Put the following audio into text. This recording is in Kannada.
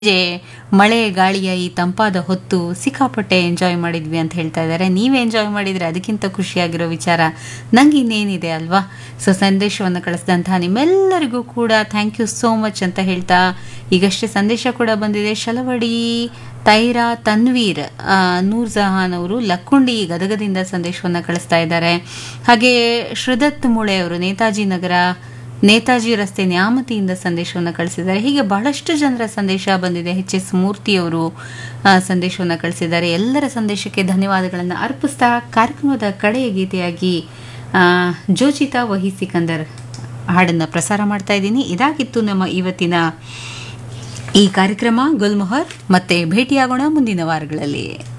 ಸಂಜೆ ಮಳೆ ಗಾಳಿಯ ಈ ತಂಪಾದ ಹೊತ್ತು ಸಿಕ್ಕಾಪಟ್ಟೆ ಎಂಜಾಯ್ ಮಾಡಿದ್ವಿ ಅಂತ ಹೇಳ್ತಾ ಇದ್ದಾರೆ ನೀವೇ ಎಂಜಾಯ್ ಮಾಡಿದರೆ ಅದಕ್ಕಿಂತ ಖುಷಿಯಾಗಿರೋ ವಿಚಾರ ನಂಗೆ ಇನ್ನೇನಿದೆ ಅಲ್ವಾ ಸೊ ಸಂದೇಶವನ್ನು ಕಳಿಸಿದಂತಹ ನಿಮ್ಮೆಲ್ಲರಿಗೂ ಕೂಡ ಥ್ಯಾಂಕ್ ಯು ಸೋ ಮಚ್ ಅಂತ ಹೇಳ್ತಾ ಈಗಷ್ಟೇ ಸಂದೇಶ ಕೂಡ ಬಂದಿದೆ ಶಲವಡಿ ತೈರಾ ತನ್ವೀರ್ ಆ, ನೂರ್ ಜಹಾನ್ ಅವರು ಲಕ್ಕುಂಡಿ ಗದಗದಿಂದ ಸಂದೇಶವನ್ನು ಕಳಿಸ್ತಾ ಇದ್ದಾರೆ ಹಾಗೆ ಶ್ರದತ್ ಮುಳೆ ಅವರು ನೇತಾಜಿ ನಗರ ನೇತಾಜಿ ರಸ್ತೆ ನ್ಯಾಮತಿಯಿಂದ ಸಂದೇಶವನ್ನು ಕಳಿಸಿದ್ದಾರೆ ಹೀಗೆ ಬಹಳಷ್ಟು ಜನರ ಸಂದೇಶ ಬಂದಿದೆ ಎಚ್ ಎಸ್ ಮೂರ್ತಿಯವರು ಆ, ಸಂದೇಶವನ್ನು ಕಳಿಸಿದ್ದಾರೆ ಎಲ್ಲರ ಸಂದೇಶಕ್ಕೆ ಧನ್ಯವಾದಗಳನ್ನು ಅರ್ಪಿಸ್ತಾ ಕಾರ್ಯಕ್ರಮದ ಕಡೆಯ ಗೀತೆಯಾಗಿ ಆ, ಜೋಚಿತಾ ವಹಿ ಸಿಕಂದರ್ ಹಾಡನ್ನು ಪ್ರಸಾರ ಮಾಡ್ತಾ ಇದ್ದೀನಿ ಇದಾಗಿತ್ತು ನಮ್ಮ ಇವತ್ತಿನ ಈ ಕಾರ್ಯಕ್ರಮ ಗುಲ್ಮೊಹರ್ ಮತ್ತೆ ಭೇಟಿಯಾಗೋಣ ಮುಂದಿನ ವಾರಗಳಲ್ಲಿ